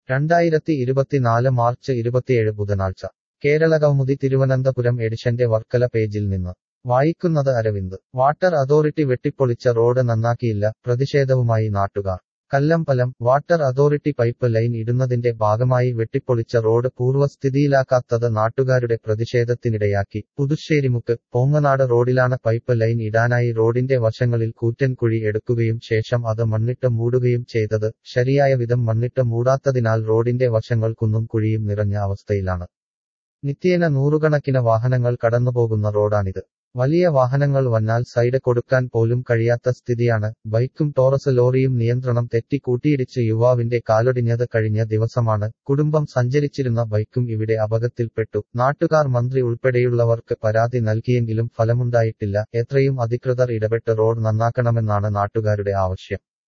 രണ്ടായിരത്തി ഇരുപത്തിനാല് മാർച്ച് ഇരുപത്തിയേഴ് ബുധനാഴ്ച കേരള കൗമുദി തിരുവനന്തപുരം എഡിഷന്റെ വർക്കല പേജിൽ നിന്ന് വായിക്കുന്നത് അരവിന്ദ് വാട്ടർ അതോറിറ്റി വെട്ടിപ്പൊളിച്ച റോഡ് നന്നാക്കിയില്ല പ്രതിഷേധവുമായി നാട്ടുകാർ Kallambalam water authority pipe line ഇടുന്നതിന്റെ ഭാഗമായി വെട്ടിപ്പൊളിച്ച റോഡ് പൂർവ്വസ്ഥിതിയിലാക്കാത്തത് നാട്ടുകാരുടെ പ്രതിഷേധത്തിനിടയാക്കി പുതുശ്ശേരിമുക്ക് പോങ്ങനാട് റോഡിലാണ് പൈപ്പ് ലൈൻ ഇടാനായി റോഡിന്റെ വശങ്ങളിൽ കൂറ്റൻ കുഴി എടുക്കുകയും ശേഷം അത് മണ്ണിട്ട് മൂടുകയും ചെയ്തത് ശരിയായ വിധം മണ്ണിട്ട് മൂടാത്തതിനാൽ റോഡിന്റെ വശങ്ങൾ കുന്നും കുഴിയും നിറഞ്ഞ അവസ്ഥയിലാണ് നിത്യേന നൂറുകണക്കിന് വാഹനങ്ങൾ കടന്നുപോകുന്ന റോഡാണിത് വലിയ വാഹനങ്ങൾ വന്നാൽ സൈഡ് കൊടുക്കാൻ പോലും കഴിയാത്ത സ്ഥിതിയാണ് ബൈക്കും ടോറസ് ലോറിയും നിയന്ത്രണം തെറ്റി കൂട്ടിയിടിച്ച് യുവാവിന്റെ കാലൊടിഞ്ഞത് കഴിഞ്ഞ ദിവസമാണ് കുടുംബം സഞ്ചരിച്ചിരുന്ന ബൈക്കും ഇവിടെ അപകടത്തിൽപ്പെട്ടു നാട്ടുകാർ മന്ത്രി ഉൾപ്പെടെയുള്ളവർക്ക് പരാതി നൽകിയെങ്കിലും ഫലമുണ്ടായിട്ടില്ല എത്രയും അധികൃതർ ഇടപെട്ട് റോഡ് നന്നാക്കണമെന്നാണ് നാട്ടുകാരുടെ ആവശ്യം